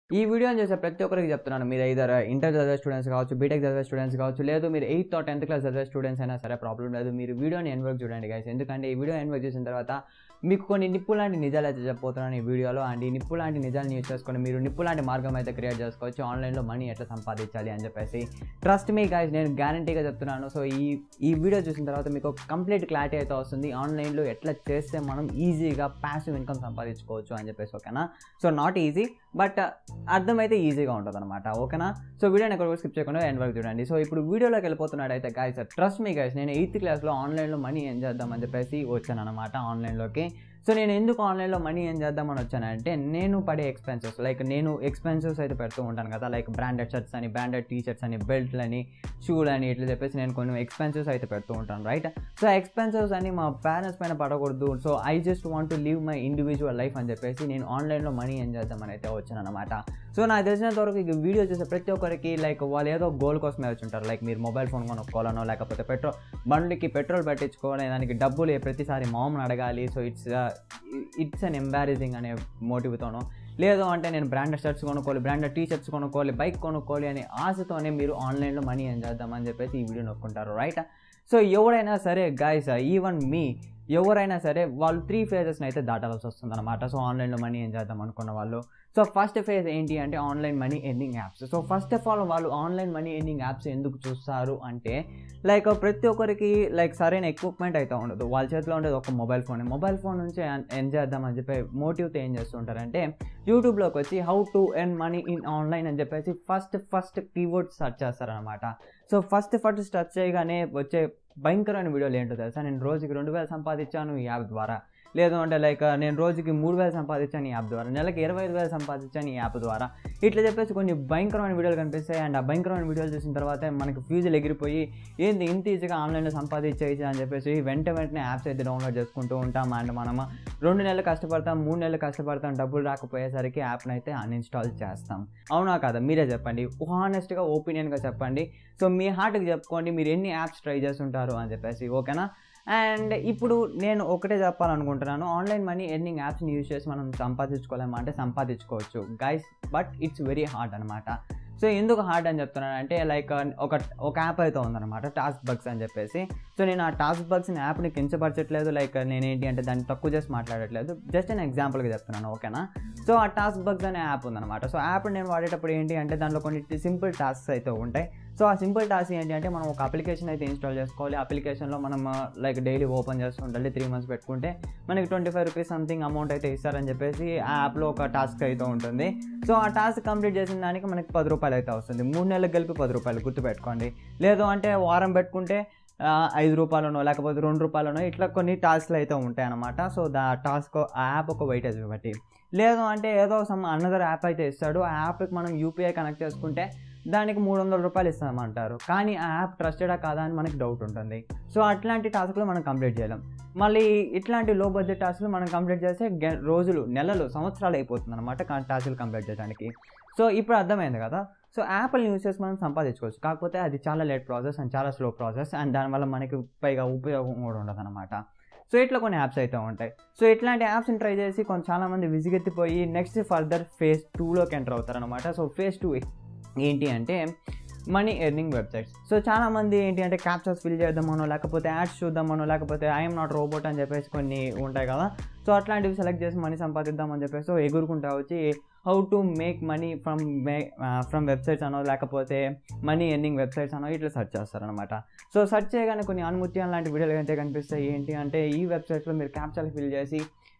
ఈ వీడియోని చేసే ప్రతి ఒక్కరికి చెప్తున్నాను మీరు ఐదర్ ఇంటర్ చదివే స్టూడెంట్స్ కావచ్చు బీటెక్ చదివే స్టూడెంట్స్ కావచ్చు లేదు మీరు ఎయిత్ ఆర్ టెన్త్ క్లాస్ చదివే స్టూడెంట్స్ అయినా సరే ప్రాబ్లం లేదు మీరు వీడియోని ఎన్వర్క్ చూడండి గైస్ ఎందుకంటే ఈ వీడియో ఎన్వర్క్ చేసిన తర్వాత మీకు కొన్ని నిప్పు లాంటి నిజాలు అయితే చెప్పబోతున్నాను ఈ వీడియోలో అండ్ ఈ నిప్పు లాంటి నిజాలు యూజ్ చేసుకొని మీరు నిప్పు లాంటి మార్గం అయితే క్రియేట్ చేసుకోవచ్చు ఆన్లైన్లో మనీ ఎట్లా సంపాదించాలి అని చెప్పేసి ట్రస్ట్ మీ గైస్ నేను గ్యారంటీగా చెప్తున్నాను సో ఈ ఈ వీడియో చూసిన తర్వాత మీకు కంప్లీట్ క్లారిటీ అయితే వస్తుంది ఆన్లైన్లో ఎట్లా చేస్తే మనం ఈజీగా ప్యాసివ్ ఇన్కమ్ సంపాదించుకోవచ్చు అని చెప్పేసి ఓకేనా సో నాట్ ఈజీ బట్ అర్థమైతే ఈజీగా ఉంటుంది అనమాట ఓకేనా సో వీడియోని ఎక్కడ కూడా స్కిప్ చేయకుండా ఎండ్ వరకు చూడండి సో ఇప్పుడు వీడియోలోకి వెళ్ళిపోతున్నాడు అయితే గాయస్ ట్రస్ట్ మీ గైస్ నేను ఎయిత్ క్లాస్లో ఆన్లైన్లో మనీ ఏం చేద్దామని చెప్పేసి వచ్చాను అనమాట ఆన్లైన్లోకి సో నేను ఎందుకు ఆన్లైన్లో మనీ ఏం చేద్దామని వచ్చానంటే నేను పడే ఎక్స్పెన్సెస్ లైక్ నేను ఎక్స్పెన్సెస్ అయితే పెడుతూ ఉంటాను కదా లైక్ బ్రాండెడ్ షర్ట్స్ అని బ్రాండెడ్ టీ షర్ట్స్ అని బెల్ట్లని షూలు అని ఇట్లా చెప్పేసి నేను కొన్ని ఎక్స్పెన్సెస్ అయితే పెడుతూ ఉంటాను రైట్ సో ఎక్స్పెన్సెస్ అని మా పేరెంట్స్ పైన పడకూడదు so I just want to live my individual life అని చెప్పేసి నేను ఆన్లైన్లో మనీ ఏం చేద్దామని అయితే వచ్చాను అనమాట సో నాకు తెలిసినంత వరకు ఈ వీడియో చేసే ప్రతి ఒక్కరికి లైక్ వాళ్ళు ఏదో గోల్ కోసమే వచ్చి ఉంటారు లైక్ మీరు మొబైల్ ఫోన్ కొనుక్కోవాలనో లేకపోతే పెట్రోల్ బండ్లకి పెట్రోల్ పెట్టించుకోవాలని దానికి డబ్బులు ప్రతిసారి మామూలు అడగాలి so it's it's an embarrassing అనే మోటివ్తోనో లేదు అంటే నేను బ్రాండెడ్ షర్ట్స్ కొనుక్కోవాలి బ్రాండెడ్ టీ షర్ట్స్ కొనుక్కోవాలి బైక్ కొనుక్కోవాలి అనే ఆశతోనే మీరు ఆన్లైన్లో మనీ ఏం చేద్దామని చెప్పేసి ఈ వీడియో నొక్కుంటారు రైట్ సో ఎవడైనా సరే గాయస్ ఈవెన్ మీ ఎవరైనా సరే వాళ్ళు త్రీ ఫేజెస్ని అయితే దాటాల్సి వస్తుంది అనమాట సో ఆన్లైన్లో మనీ ఏం చేద్దాం అనుకున్న వాళ్ళు సో ఫస్ట్ ఫేజ్ ఏంటి అంటే online money earning apps so first of all వాళ్ళు ఆన్లైన్ మనీ ఎర్నింగ్ యాప్స్ ఎందుకు చూస్తారు అంటే లైక్ ప్రతి ఒక్కరికి లైక్ సరైన ఎక్విప్మెంట్ అయితే ఉండదు వాళ్ళ చేతిలో ఉండేది ఒక మొబైల్ ఫోన్ మొబైల్ ఫోన్ నుంచి ఎన్ చేద్దామని చెప్పి మోటివ్తో ఏం చేస్తుంటారంటే యూట్యూబ్లోకి వచ్చి how to earn money in online అని చెప్పేసి ఫస్ట్ ఫస్ట్ కీవర్డ్ సెర్చ్ చేస్తారనమాట సో ఫస్ట్ ఫస్ట్ సెర్చ్ చేయగానే వచ్చే భయంకరమైన వీడియోలు ఏంటో తెలుసా నేను రోజుకి రెండు వేలు సంపాదించాను ఈ యాప్ ద్వారా లేదు అంటే లైక్ నేను రోజుకి మూడు వేలు సంపాదించాను ఈ యాప్ ద్వారా నెలకి ఇరవై ఐదు వేలు సంపాదించాను ఈ యాప్ ద్వారా ఇట్లా చెప్పేసి కొన్ని భయంకరమైన వీడియోలు కనిపిస్తాయి అండ్ ఆ భయంకరమైన వీడియోలు చూసిన తర్వాత మనకి ఫ్యూజులు ఎగిరిపోయి ఏంది ఇంత ఈజీగా ఆన్లైన్లో సంపాదించేసి అని చెప్పేసి వెంట వెంటనే యాప్స్ అయితే డౌన్లోడ్ చేసుకుంటూ ఉంటాం అండ్ మనం రెండు నెలలు కష్టపడతాం మూడు నెలలు కష్టపడతాం డబ్బులు రాకపోయేసరికి యాప్ని అయితే అన్ఇన్స్టాల్ చేస్తాం అవునా కదా మీరే చెప్పండి హానెస్ట్గా ఒపీనియన్గా చెప్పండి సో మీ హార్ట్కి చెప్పుకోండి మీరు ఎన్ని యాప్స్ ట్రై చేస్తుంటారు అని చెప్పేసి ఓకేనా అండ్ ఇప్పుడు నేను ఒకటే చెప్పాలనుకుంటున్నాను ఆన్లైన్ మనీ ఎర్నింగ్ యాప్స్ని యూజ్ చేసి మనం సంపాదించుకోలేమా అంటే సంపాదించుకోవచ్చు guys but it's very hard అనమాట సో ఎందుకు హార్డ్ అని చెప్తున్నాను అంటే లైక్ ఒక ఒక యాప్ అయితే ఉందన్నమాట టాస్క్ బగ్స్ అని చెప్పేసి సో నేను ఆ టాస్క్ బగ్స్ యాప్ని కించపరచట్లేదు లైక్ నేనేంటి అంటే దాన్ని తక్కువ చేసి మాట్లాడట్లేదు జస్ట్ నేను ఎగ్జాంపుల్గా చెప్తున్నాను ఓకేనా సో ఆ టాస్క్ బగ్స్ అనే యాప్ ఉందన్నమాట సో యాప్ నేను వాడేటప్పుడు ఏంటి అంటే దాంట్లో కొన్ని సింపుల్ టాస్క్స్ అయితే ఉంటాయి సో ఆ సింపుల్ టాస్క్ ఏంటి అంటే మనం ఒక అప్లికేషన్ అయితే ఇన్స్టాల్ చేసుకోవాలి అప్లికేషన్లో మనం లైక్ డైలీ ఓపెన్ చేస్తుండాలి త్రీ మంత్స్ పెట్టుకుంటే మనకి twenty five rupees something amount అయితే ఇస్తారని చెప్పేసి ఆ యాప్లో ఒక టాస్క్ అయితే ఉంటుంది సో ఆ టాస్క్ కంప్లీట్ చేసిన దానికి మనకి పది రూపాయలు అయితే వస్తుంది మూడు నెలలకు కలిపి పది రూపాయలు గుర్తుపెట్టుకోండి లేదు అంటే వారం పెట్టుకుంటే ఐదు రూపాయలనో లేకపోతే రెండు రూపాయలనో ఇట్లా కొన్ని టాస్క్లు అయితే ఉంటాయి అనమాట సో దా టాస్క్ ఆ యాప్ ఒక వెయిటేజ్ బట్టి లేదు అంటే ఏదో సమ్ అనదర్ యాప్ అయితే ఇస్తాడు ఆ యాప్కి మనం యూపీఐ కనెక్ట్ చేసుకుంటే దానికి మూడు వందల రూపాయలు ఇస్తామంటారు కానీ ఆ యాప్ ట్రస్టెడా కాదా అని మనకి డౌట్ ఉంటుంది సో అట్లాంటి టాస్క్లు మనం కంప్లీట్ చేయలేం మళ్ళీ ఇట్లాంటి లో బడ్జెట్ టాస్క్లు మనం కంప్లీట్ చేస్తే రోజులు నెలలు సంవత్సరాలు అయిపోతుంది అనమాట టాస్క్లు కంప్లీట్ చేయడానికి సో ఇప్పుడు అర్థమైంది కదా సో యాప్ని యూస్ చేసి మనం సంపాదించుకోవచ్చు కాకపోతే అది చాలా లేట్ ప్రాసెస్ అండ్ చాలా స్లో ప్రాసెస్ అండ్ దానివల్ల మనకి పైగా ఉపయోగం కూడా ఉండదు అనమాట సో ఇట్లా కొన్ని యాప్స్ అయితే ఉంటాయి సో ఇట్లాంటి యాప్స్ని ట్రై చేసి కొంచెం చాలామంది విసిగెత్తిపోయి నెక్స్ట్ ఫర్దర్ ఫేజ్ టూలోకి ఎంటర్ అవుతారు అనమాట సో ఫేజ్ టూ ఏంటి అంటే మనీ ఎర్నింగ్ వెబ్సైట్స్ సో చాలామంది ఏంటి అంటే క్యాప్చర్స్ ఫిల్ చేద్దామనో లేకపోతే యాడ్స్ చూద్దామనో లేకపోతే ఐఎమ్ నాట్ రోబోట్ అని చెప్పేసి కొన్ని ఉంటాయి కదా సో అట్లాంటివి సెలెక్ట్ చేసి మనీ సంపాదిద్దామని చెప్పేసి ఎగురుకుంటా వచ్చి how to make money from may from websites అనో లేకపోతే మనీ ఎర్నింగ్ వెబ్సైట్స్ అనో ఇట్లా సెర్చ్ చేస్తారనమాట సో సెర్చ్ చేయగానే కొన్ని అనుమత్యం లాంటి వీడియోలు అయితే కనిపిస్తాయి ఏంటి అంటే ఈ వెబ్సైట్స్లో మీరు క్యాప్చర్లు ఫిల్ చేసి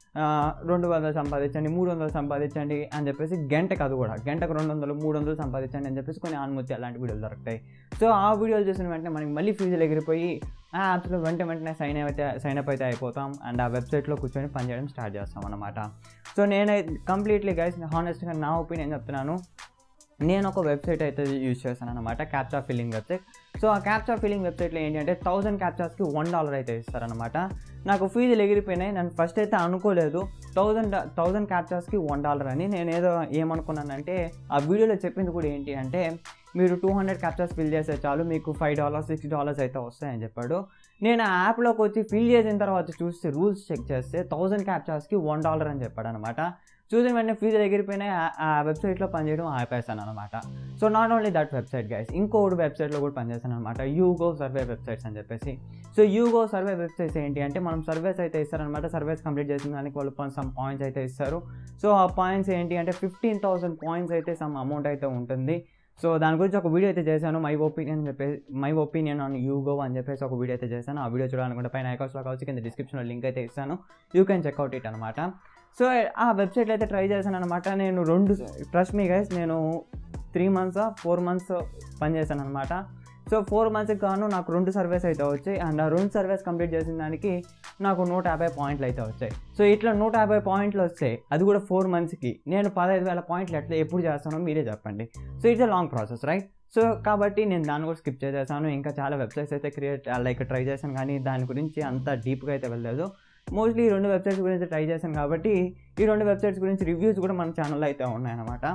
రెండు వందలు సంపాదించండి మూడు వందలు సంపాదించండి అని చెప్పేసి గంటకు అది కూడా గంటకు రెండు వందలు మూడు వందలు సంపాదించండి అని చెప్పేసి కొన్ని అనుమతి అలాంటి వీడియోలు దొరుకుతాయి సో ఆ వీడియోలు చూసిన వెంటనే మనకి మళ్ళీ ఫీజులు ఎగిరిపోయి ఆ యాప్స్లో వెంట వెంటనే సైన్ అయితే సైన్ అప్ అయితే అయిపోతాం అండ్ ఆ వెబ్సైట్లో కూర్చొని పనిచేయడం స్టార్ట్ చేస్తాం అనమాట సో నేనైతే కంప్లీట్లీ గైస్ హానెస్ట్గా నా ఒపీనియన్ చెప్తున్నాను నేను ఒక వెబ్సైట్ అయితే యూజ్ చేశాను అనమాట క్యాప్చా ఫిల్లింగ్ వెబ్సైట్ సో ఆ క్యాప్చా ఫిల్లింగ్ వెబ్సైట్లో ఏంటి అంటే థౌసండ్ క్యాప్చాస్కి వన్ డాలర్ అయితే ఇస్తారనమాట నాకు ఫీజులు ఎగిరిపోయినాయి నేను ఫస్ట్ అయితే అనుకోలేదు థౌజండ్ థౌజండ్ క్యాప్చాస్కి వన్ డాలర్ అని నేను ఏదో ఏమనుకున్నానంటే ఆ వీడియోలో చెప్పింది కూడా ఏంటి అంటే మీరు టూ హండ్రెడ్ క్యాప్చాస్ ఫిల్ చేస్తే చాలు మీకు ఫైవ్ డాలర్స్ సిక్స్ డాలర్స్ అయితే వస్తాయని చెప్పాడు నేను ఆ యాప్లోకి వచ్చి ఫిల్ చేసిన తర్వాత చూస్తే రూల్స్ చెక్ చేస్తే థౌజండ్ క్యాప్చాస్కి వన్ డాలర్ అని చెప్పాడు అనమాట చూసిన వెంటనే ఫీజులు ఎగిరిపోయినాయి ఆ- ఆ వెబ్సైట్లో పనిచేయడం ఆపేస్తాను అనమాట so not only that website guys ఇంకోటి వెబ్సైట్లో కూడా పనిచేస్తాను అనమాట యూగో సర్వే వెబ్సైట్స్ అని చెప్పేసి సో యూగో సర్వే వెబ్సైట్స్ ఏంటి అంటే మనం సర్వేస్ అయితే ఇస్తారనమాట సర్వేస్ కంప్లీట్ చేసిన దానికి వాళ్ళు సమ్ పాయింట్స్ అయితే ఇస్తారు సో ఆ పాయింట్స్ ఏంటి అంటే ఫిఫ్టీన్ థౌసండ్ పాయింట్స్ అయితే సమ్ అమౌంట్ అయితే ఉంటుంది సో దాని గురించి ఒక వీడియో అయితే చేశాను మై ఒపీనియన్ చెప్పేసి మై ఒపీనియన్ ఆన్ యూగో అని చెప్పేసి ఒక వీడియో అయితే చేశాను ఆ వీడియో చూడాలనుకుంటే పైన ఐకాన్స్లో కావచ్చు కింద డిస్క్రిప్షన్లో లింక్ అయితే ఇస్తాను యూ కెన్ చెక్అవుట్ ఇట్ అనమాట సో ఆ వెబ్సైట్లో అయితే ట్రై చేశాను అనమాట నేను రెండు ట్రస్ట్ మీ గైస్ నేను త్రీ మంత్స్ ఫోర్ మంత్స్ పనిచేశాను అనమాట సో ఫోర్ మంత్స్కి గాను నాకు రెండు సర్వేస్ అయితే వచ్చాయి అండ్ ఆ రెండు సర్వేస్ కంప్లీట్ చేసిన దానికి నాకు నూట యాభై పాయింట్లు అయితే వచ్చాయి సో ఇట్లా నూట యాభై పాయింట్లు వస్తాయి అది కూడా ఫోర్ మంత్స్కి నేను పదహైదు వేల పాయింట్లు ఎట్లా ఎప్పుడు చేస్తానో మీరే చెప్పండి so it's a long process right so కాబట్టి నేను దాన్ని కూడా స్కిప్ చేసేసాను ఇంకా చాలా వెబ్సైట్స్ అయితే క్రియేట్ లైక్ ట్రై చేశాను కానీ దాని గురించి అంత డీప్గా అయితే వెళ్ళలేదు మోస్ట్లీ ఈ రెండు వెబ్సైట్స్ గురించి ట్రై చేశాను కాబట్టి ఈ రెండు వెబ్సైట్స్ గురించి రివ్యూస్ కూడా మన ఛానల్లో అయితే ఉన్నాయన్నమాట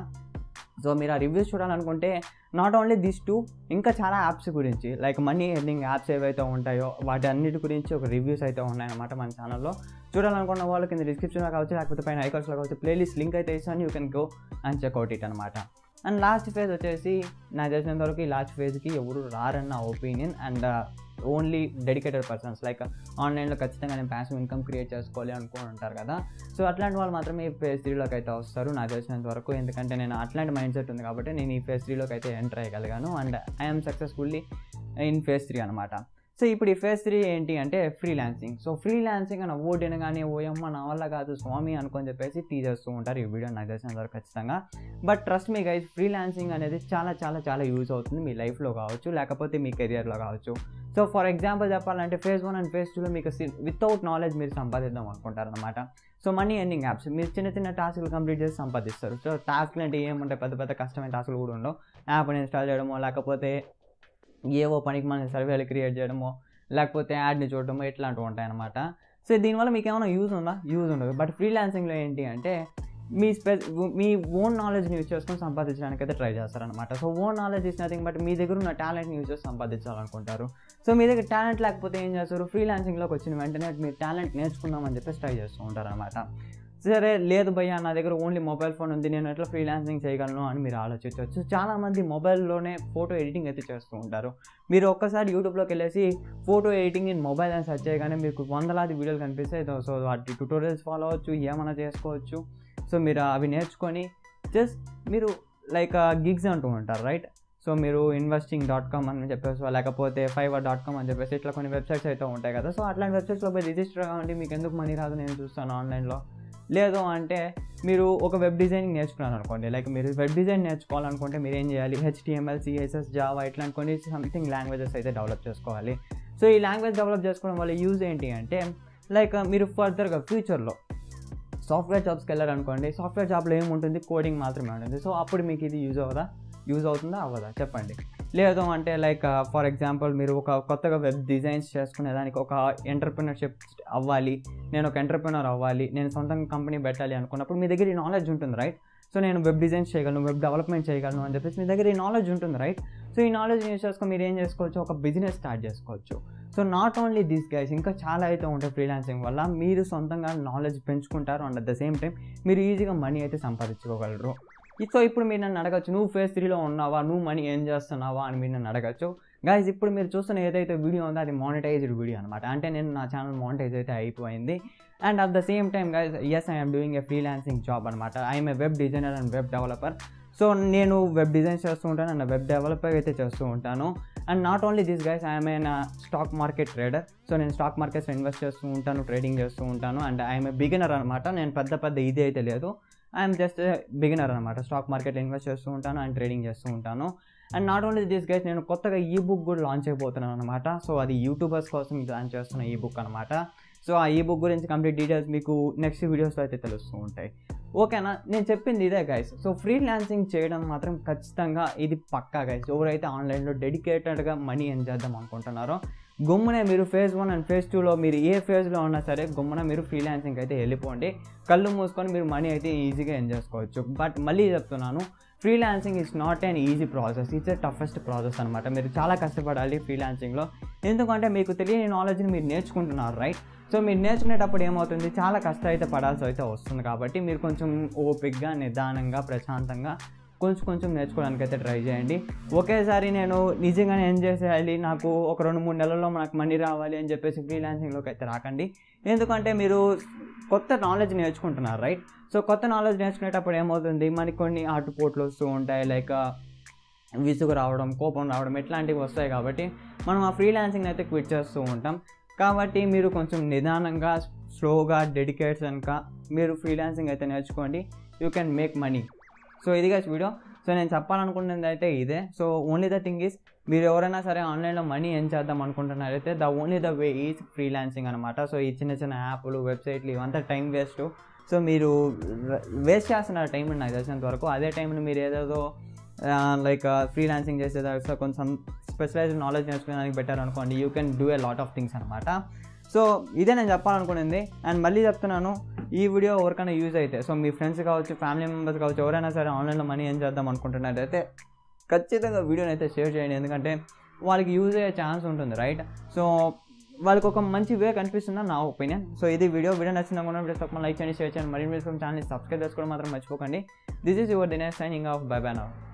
సో మీరు ఆ రివ్యూస్ చూడాలనుకుంటే నాట్ ఓన్లీ దిస్ టూ ఇంకా చాలా యాప్స్ గురించి లైక్ మనీ ఎర్నింగ్ యాప్స్ ఏవైతే ఉంటాయో వాటి అన్నిటి గురించి ఒక రివ్యూస్ అయితే ఉన్నాయన్నమాట మన ఛానల్లో చూడాలనుకున్న వాళ్ళు కింద డిస్క్రిప్షన్లో కావచ్చు లేకపోతే పైన ఐకాన్స్లో కావచ్చు ప్లేలిస్ట్ లింక్ అయితే ఇస్తాను you can go and check out it అనమాట అండ్ లాస్ట్ ఫేజ్ వచ్చేసి నాకు తెలిసినంత వరకు ఈ లాస్ట్ ఫేజ్కి ఎవరు రారన్న opinion and only dedicated persons like ఆన్లైన్లో ఖచ్చితంగా నేను ప్యాసివ్ ఇన్కమ్ క్రియేట్ చేసుకోవాలి అనుకుని ఉంటారు కదా సో అట్లాంటి వాళ్ళు మాత్రమే ఈ ఫేజ్ త్రీలోకి అయితే వస్తారు నాకు తెలిసినంత వరకు ఎందుకంటే నేను అట్లాంటి మైండ్ సెట్ ఉంది కాబట్టి నేను ఈ ఫేజ్ త్రీలోకి అయితే ఎంటర్ అయ్యగలిగాను and I'm successfully in phase three అనమాట సో ఇప్పుడు ఈ ఫేజ్ త్రీ ఏంటి అంటే ఫ్రీలాన్సింగ్ సో ఫ్రీలాన్సింగ్ అని ఓడిన కానీ ఓయమ్మ నా వల్ల కాదు స్వామి అనుకొని చెప్పేసి తీసేస్తూ ఉంటారు ఈ వీడియో నాకు తెలిసినంత వరకు ఖచ్చితంగా but trust me guys freelancing అనేది చాలా చాలా చాలా యూజ్ అవుతుంది మీ లైఫ్లో కావచ్చు లేకపోతే మీ కెరియర్లో కావచ్చు సో ఫర్ ఎగ్జాంపుల్ చెప్పాలంటే ఫేజ్ వన్ అండ్ ఫేజ్ టూలో మీకు వితౌట్ నాలెడ్జ్ మీరు సంపాదిద్దాం అనుకుంటారు అనమాట సో మనీ ఎర్నింగ్ యాప్స్ మీరు చిన్న చిన్న టాస్క్లు కంప్లీట్ చేసి సంపాదిస్తారు సో టాస్క్లు అంటే ఏముంటాయి పెద్ద పెద్ద కష్టమైన టాస్క్లు కూడా ఉండవు యాప్ని ఇన్స్టాల్ చేయడమో లేకపోతే ఏవో పనికి మన సర్వేలు క్రియేట్ చేయడమో లేకపోతే యాడ్ని చూడడమో ఇట్లాంటివి ఉంటాయన్నమాట సో దీనివల్ల మీకు ఏమైనా యూజ్ ఉందా యూజ్ ఉండదు బట్ ఫ్రీలాన్సింగ్లో ఏంటి అంటే మీ స్పె మీ ఓన్ నాలెడ్జ్ని యూజ్ చేసుకొని సంపాదించడానికి అయితే ట్రై చేస్తారనమాట so own knowledge is nothing but మీ దగ్గర ఉన్న టాలెంట్ని యూజ్ చేసి సంపాదించాలనుకుంటారు సో మీ దగ్గర టాలెంట్ లేకపోతే ఏం చేస్తారు ఫ్రీలాన్సింగ్లోకి వచ్చిన వెంటనే మీరు టాలెంట్ నేర్చుకుందామని చెప్పేసి ట్రై చేస్తూ ఉంటారనమాట సరే లేదు భయ్యా నా దగ్గర ఓన్లీ మొబైల్ ఫోన్ ఉంది నేను ఎట్లా ఫ్రీలాన్సింగ్ చేయగలను అని మీరు ఆలోచించవచ్చు చాలామంది మొబైల్లోనే ఫోటో ఎడిటింగ్ అయితే చేస్తూ ఉంటారు మీరు ఒక్కసారి యూట్యూబ్లోకి వెళ్ళేసి ఫోటో ఎడిటింగ్ ఇన్ మొబైల్ అని సెర్చ్ చేయగానే మీకు వందలాది వీడియోలు కనిపిస్తాయి సో వాటి ట్యూటోరియల్స్ ఫాలో అవ్వచ్చు ఏమైనా చేసుకోవచ్చు సో మీరు అవి నేర్చుకొని జస్ట్ మీరు లైక్ గిగ్స్ అంటూ ఉంటారు రైట్ సో మీరు ఇన్వెస్టింగ్ డాట్ కామ్ అని చెప్పేసి లేకపోతే ఫైవర్ డాట్ కామ్ అని చెప్పేసి ఇట్లా కొన్ని వెబ్సైట్స్ అయితే ఉంటాయి కదా సో అట్లాంటి వెబ్సైట్స్లో పోయి రిజిస్టర్ కావండి మీకు ఎందుకు మనీ రాదు నేను చూస్తాను ఆన్లైన్లో లేదు అంటే మీరు ఒక వెబ్ డిజైనింగ్ నేర్చుకున్నారు అనుకోండి లైక్ మీరు వెబ్ డిజైన్ నేర్చుకోవాలనుకుంటే మీరు ఏం చేయాలి హెచ్టిఎంఎల్ సిఎస్ఎస్ జావా ఇట్లాంటి కొన్ని సంథింగ్ లాంగ్వేజెస్ అయితే డెవలప్ చేసుకోవాలి సో ఈ లాంగ్వేజ్ డెవలప్ చేసుకోవడం వల్ల యూజ్ ఏంటి అంటే లైక్ మీరు ఫర్దర్గా ఫ్యూచర్లో సాఫ్ట్వేర్ జాబ్స్కి వెళ్ళారనుకోండి సాఫ్ట్వేర్ జాబ్లో ఏముంటుంది కోడింగ్ మాత్రమే ఉంటుంది సో అప్పుడు మీకు ఇది యూజ్ అవ్వదా యూజ్ అవుతుందా అవ్వదా చెప్పండి లేదు అంటే లైక్ ఫర్ ఎగ్జాంపుల్ మీరు ఒక కొత్తగా వెబ్ డిజైన్స్ చేసుకునే దానికి ఒక ఎంటర్ప్రినర్షిప్ అవ్వాలి నేను ఒక ఎంటర్ప్రినర్ అవ్వాలి నేను సొంతంగా కంపెనీ పెట్టాలి అనుకున్నప్పుడు మీ దగ్గర ఈ నాలెడ్జ్ ఉంటుంది రైట్ సో నేను వెబ్ డిజైన్స్ చేయగలను వెబ్ డెవలప్మెంట్ చేయగలను అని చెప్పేసి మీ దగ్గర ఈ నాలెడ్జ్ ఉంటుంది రైట్ సో ఈ నాలెడ్జ్ యూజ్ చేసుకొని మీరు ఏం చేసుకోవచ్చు ఒక బిజినెస్ స్టార్ట్ చేసుకోవచ్చు so not only this guys ఇంకా చాలా అయితే ఉంటాయి ఫ్రీలాన్సింగ్ వల్ల మీరు సొంతంగా నాలెడ్జ్ పెంచుకుంటారు and at the same time మీరు ఈజీగా మనీ అయితే సంపాదించుకోగలరు సో ఇప్పుడు మీరు నన్ను అడగచ్చు నువ్వు ఫేస్ త్రీలో ఉన్నావా నువ్వు మనీ ఏం చేస్తున్నావా అని మీరు నన్ను అడగచ్చు గాయస్ ఇప్పుడు మీరు చూస్తున్న ఏదైతే వీడియో ఉందో అది మానిటైజ్డ్ వీడియో అనమాట అంటే నేను నా ఛానల్ మానిటైజ్ అయితే అయిపోయింది and at the same time guys yes I'm doing a freelancing job అనమాట I'm a web designer and web developer so నేను వెబ్ డిజైన్ చేస్తూ ఉంటాను అండ్ వెబ్ డెవలపర్ అయితే చేస్తూ ఉంటాను and not only this guys I'm a stock market trader so నేను stock మార్కెట్స్లో invest చేస్తూ ఉంటాను ట్రేడింగ్ చేస్తూ ఉంటాను అండ్ ఐఎమ్ ఏ బిగినర్ అనమాట నేను పెద్ద పెద్ద ఇది అయితే లేదు ఐఎమ్ జస్ట్ బిగినర్ అనమాట స్టాక్ మార్కెట్లో ఇన్వెస్ట్ చేస్తూ ఉంటాను అండ్ ట్రేడింగ్ చేస్తూ ఉంటాను and not only this guys నేను కొత్తగా ఈ బుక్ కూడా లాంచ్ అయిపోతున్నాను అనమాట సో అది యూట్యూబర్స్ కోసం లాంచ్ చేస్తున్న ఈ బుక్ అనమాట సో ఆ ఈ బుక్ గురించి కంప్లీట్ డీటెయిల్స్ మీకు నెక్స్ట్ వీడియోస్లో అయితే తెలుస్తూ ఉంటాయి ఓకేనా నేను చెప్పింది ఇదే గైస్ సో ఫ్రీలాన్సింగ్ చేయడం మాత్రం ఖచ్చితంగా ఇది పక్కా గైస్ ఎవరైతే ఆన్లైన్లో డెడికేటెడ్గా మనీ ఎన్ చేద్దాం అనుకుంటున్నారో గుమ్మునే మీరు ఫేజ్ వన్ అండ్ ఫేజ్ టూలో మీరు ఏ ఫేజ్లో ఉన్నా సరే గుమ్మున మీరు ఫ్రీలాన్సింగ్ అయితే వెళ్ళిపోండి కళ్ళు మూసుకొని మీరు మనీ అయితే ఈజీగా ఎన్ చేసుకోవచ్చు బట్ మళ్ళీ చెప్తున్నాను freelancing is not an easy process it's a toughest process అనమాట మీరు చాలా కష్టపడాలి ఫ్రీలాన్సింగ్లో ఎందుకంటే మీకు తెలియని నాలెడ్జ్ని మీరు నేర్చుకుంటున్నారు రైట్ సో మీరు నేర్చుకునేటప్పుడు ఏమవుతుంది చాలా కష్టం అయితే పడాల్సి అయితే వస్తుంది కాబట్టి మీరు కొంచెం ఓపిక్గా నిదానంగా ప్రశాంతంగా కొంచెం కొంచెం నేర్చుకోవడానికి అయితే ట్రై చేయండి ఒకేసారి నేను నిజంగానే ఏం చేసేయాలి నాకు ఒక రెండు మూడు నెలల్లో నాకు మనీ రావాలి అని చెప్పేసి ఫ్రీలాన్సింగ్లోకి అయితే రాకండి ఎందుకంటే మీరు కొత్త నాలెడ్జ్ నేర్చుకుంటున్నారు రైట్ సో కొత్త నాలెడ్జ్ నేర్చుకునేటప్పుడు ఏమవుతుంది మనకి కొన్ని ఆటుపోట్లు వస్తూ ఉంటాయి లైక్ విసుగు రావడం కోపం రావడం ఇట్లాంటివి వస్తాయి కాబట్టి మనం ఆ ఫ్రీలాన్సింగ్ అయితే క్విట్ చేస్తూ ఉంటాం కాబట్టి మీరు కొంచెం నిదానంగా స్లోగా డెడికేషన్గా మీరు ఫ్రీలాన్సింగ్ అయితే నేర్చుకోండి you can make money so ఇది గైస్ వీడియో సో నేను చెప్పాలనుకున్నది అయితే ఇదే so only the thing is మీరు ఎవరైనా సరే ఆన్లైన్లో మనీ ఏం చేద్దాం అనుకుంటున్నారైతే the only the way is freelancing అనమాట సో ఈ చిన్న చిన్న యాప్లు వెబ్సైట్లు ఇవంతా టైం వేస్ట్ సో మీరు వేస్ట్ చేస్తున్నారు టైం నాకు తెలిసినంత వరకు అదే టైంని మీరు ఏదేదో లైక్ ఫ్రీలాన్సింగ్ చేసేదాకా కొంచెం స్పెషలైజ్డ్ నాలెడ్జ్ నేర్చుకోవడానికి బెటర్ అనుకోండి you can do a lot of things అనమాట సో ఇదే నేను చెప్పాలనుకునేది అండ్ మళ్ళీ చెప్తున్నాను ఈ వీడియో ఎవరికైనా యూజ్ అయితే సో మీ ఫ్రెండ్స్ కావచ్చు ఫ్యామిలీ మెంబర్స్ కావచ్చు ఎవరైనా సరే ఆన్లైన్లో మనీ ఏం చేద్దాం అనుకుంటున్నారైతే ఖచ్చితంగా వీడియోని అయితే షేర్ చేయండి ఎందుకంటే వాళ్ళకి యూజ్ అయ్యే ఛాన్స్ ఉంటుంది రైట్ సో వాళ్ళకి ఒక మంచి వే కనిపిస్తుందని నా ఒపీనియన్ సో ఇది వీడియో వీడియో నచ్చిందా కూడా వీడియో తప్పకుండా లైక్ చేయండి షేర్ చేయండి మరిన్ని వీడియోస్ ఛానల్ సబ్స్క్రైబ్ చేసుకోవడం మాత్రం మర్చిపోకండి this is your Dinesh signing off bye bye now